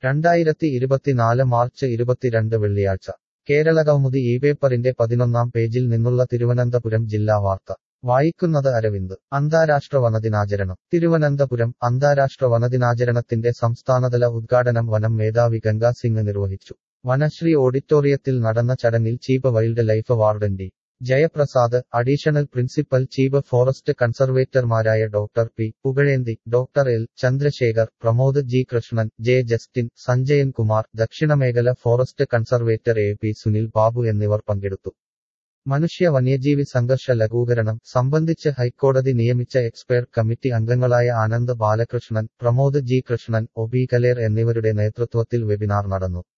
രണ്ടായിരത്തി ഇരുപത്തിനാല് മാർച്ച് ഇരുപത്തിരണ്ട് വെള്ളിയാഴ്ച കേരള കൗമുദി ഈ പേപ്പറിന്റെ പതിനൊന്നാം പേജിൽ നിന്നുള്ള തിരുവനന്തപുരം ജില്ലാ വാർത്ത വായിക്കുന്നത് അരവിന്ദ് അന്താരാഷ്ട്ര വനദിനാചരണം തിരുവനന്തപുരം അന്താരാഷ്ട്ര വനദിനാചരണത്തിന്റെ സംസ്ഥാനതല ഉദ്ഘാടനം വനം മേധാവി ഗംഗാസിംഗ് നിർവഹിച്ചു വനശ്രീ ഓഡിറ്റോറിയത്തിൽ നടന്ന ചടങ്ങിൽ chief wildlife warden D Jayaprasad additional principal chief forest കൺസർവേറ്റർമാരായ doctor P Pugazhenthi doctor L Chandrasekhar Pramod G Krishnan J Justin Sanjayan Kumar ദക്ഷിണമേഖല forest conservator A P Sunil Babu എന്നിവർ പങ്കെടുത്തു മനുഷ്യ വന്യജീവി സംഘർഷ ലഘൂകരണം സംബന്ധിച്ച് ഹൈക്കോടതി നിയമിച്ച എക്സ്പേർട്ട് കമ്മിറ്റി അംഗങ്ങളായ Anand Balakrishnan Pramod G Krishnan O B Kaler എന്നിവരുടെ നേതൃത്വത്തിൽ വെബിനാർ നടന്നു